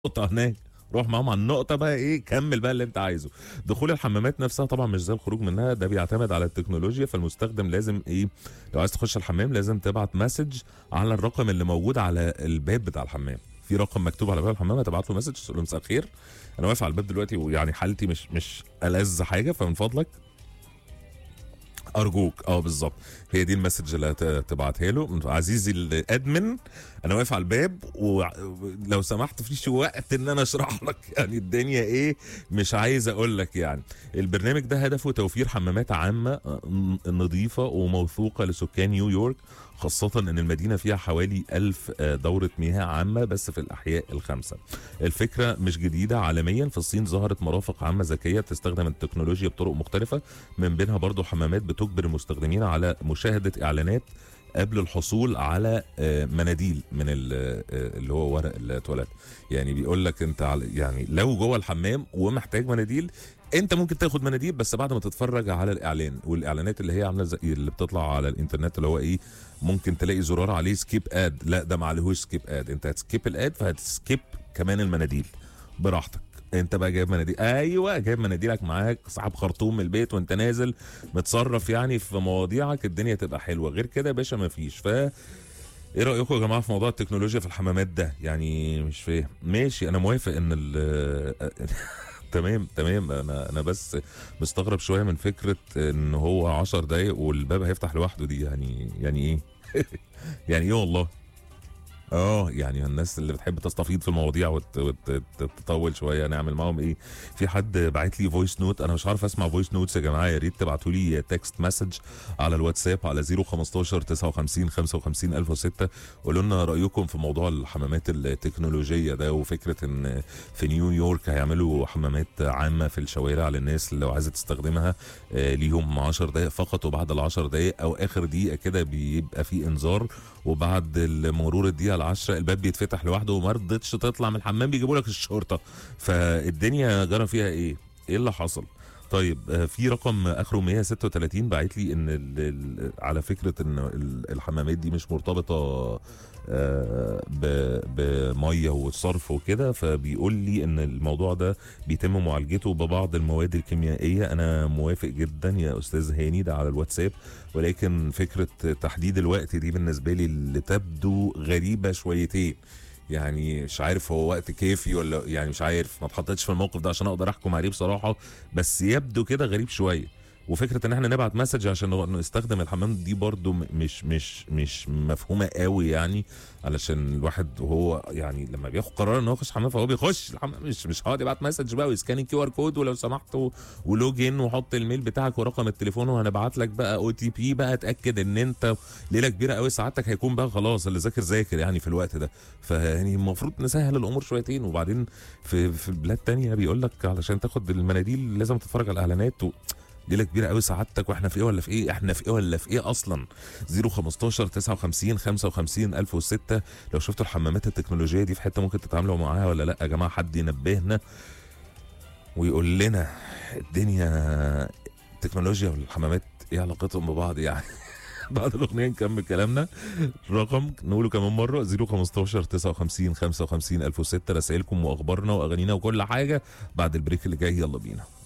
نقطه هناك روح معاهم على النقطه بقى ايه كمل بقى اللي انت عايزه دخول الحمامات نفسها طبعا مش زي الخروج منها ده بيعتمد على التكنولوجيا فالمستخدم لازم ايه لو عايز تخش الحمام لازم تبعت مسج على الرقم اللي موجود على الباب بتاع الحمام في رقم مكتوب على باب الحمام هتبعت له مسج تقول له مساء الخير انا واقف على الباب دلوقتي ويعني حالتي مش مش ألذ حاجه فمن فضلك ارجوك اه بالظبط هي دي المسج اللي هت- تبعتها له عزيزي الادمن انا واقف على الباب ولو سمحت فيش وقت ان انا اشرح لك يعني الدنيا ايه مش عايز اقول لك يعني البرنامج ده هدفه توفير حمامات عامه آه، نظيفه وموثوقه لسكان نيويورك خاصة إن المدينة فيها حوالي ألف آه، دورة مياه عامة بس في الأحياء الخمسة الفكرة مش جديدة عالميا في الصين ظهرت مرافق عامة ذكية بتستخدم التكنولوجيا بطرق مختلفة من بينها برضو حمامات بتجبر المستخدمين على مشاهدة إعلانات قبل الحصول على آه، مناديل من ال- آه، اللي هو ورق التواليت يعني بيقول لك انت على- يعني لو جوه الحمام ومحتاج مناديل انت ممكن تاخد مناديل بس بعد ما تتفرج على الاعلان والاعلانات اللي هي عامله زي اللي بتطلع على الانترنت اللي هو ايه ممكن تلاقي زرار عليه سكيب اد لا ده ما عليهوش سكيب اد انت هتسكيب الاد فهتسكيب كمان المناديل براحتك انت بقى جايب مناديل ايوه جايب مناديلك معاك صاحب خرطوم من البيت وانت نازل متصرف يعني في مواضيعك الدنيا تبقى حلوه غير كده يا باشا مفيش ف ايه رايكم يا جماعه في موضوع التكنولوجيا في الحمامات ده يعني مش فاهم ماشي انا موافق ان ال تمام تمام انا انا بس مستغرب شويه من فكره ان هو 10 دقايق والباب هيفتح لوحده دي يعني يعني ايه يعني ايه والله اه يعني الناس اللي بتحب تستفيض في المواضيع وتطول شويه نعمل معاهم ايه في حد بعت لي فويس نوت انا مش عارف اسمع فويس نوتس يا جماعه يا ريت تبعتوا لي تكست مسج على الواتساب على 015 59 55 1006 قولوا لنا رايكم في موضوع الحمامات التكنولوجيه ده وفكره ان في نيويورك هيعملوا حمامات عامه في الشوارع للناس اللي لو عايزه تستخدمها آه، ليهم 10 دقائق فقط وبعد ال 10 دقائق او اخر دقيقه كده بيبقى في انذار وبعد مرور الدقيقه العشرة الباب بيتفتح لوحده وما رضتش تطلع من الحمام بيجيبوا لك الشرطه فالدنيا جرى فيها ايه؟ ايه اللي حصل؟ طيب آه، في رقم اخره 136 باعت لي ان ال- ال- على فكره ان ال- الحمامات دي مش مرتبطه آه، ب- بميه وصرف وكده فبيقول لي ان الموضوع ده بيتم معالجته ببعض المواد الكيميائيه انا موافق جدا يا استاذ هاني ده على الواتساب ولكن فكره تحديد الوقت دي بالنسبه لي اللي تبدو غريبه شويتين يعني مش عارف هو وقت كافي ولا يعني مش عارف ما اتحطيتش في الموقف ده عشان اقدر احكم عليه بصراحه بس يبدو كده غريب شويه وفكره ان احنا نبعت مسج عشان نستخدم الحمام دي برضو م- مش مش مش مفهومه قوي يعني علشان الواحد وهو يعني لما بياخد قرار ان هو يخش حمام فهو بيخش الحمام مش مش هقعد يبعت مسج بقى ويسكان الكيو ار كود ولو سمحت و- ولوج ان وحط الميل بتاعك ورقم التليفون وهنبعت لك بقى او تي بي بقى اتاكد ان انت ليله كبيره قوي سعادتك هيكون بقى خلاص اللي ذاكر ذاكر يعني في الوقت ده فيعني المفروض نسهل الامور شويتين وبعدين في في بلاد تانية بيقول لك علشان تاخد المناديل لازم تتفرج على الاعلانات و... ليله كبيره قوي سعادتك واحنا في ايه ولا في ايه احنا في ايه ولا في ايه اصلا 015 59 55 1006 لو شفتوا الحمامات التكنولوجيه دي في حته ممكن تتعاملوا معاها ولا لا يا جماعه حد ينبهنا ويقول لنا الدنيا التكنولوجيا والحمامات ايه علاقتهم ببعض يعني بعد الاغنيه نكمل كلامنا رقم نقوله كمان مره 015 59 55 1006 رسائلكم واخبارنا واغانينا وكل حاجه بعد البريك اللي جاي يلا بينا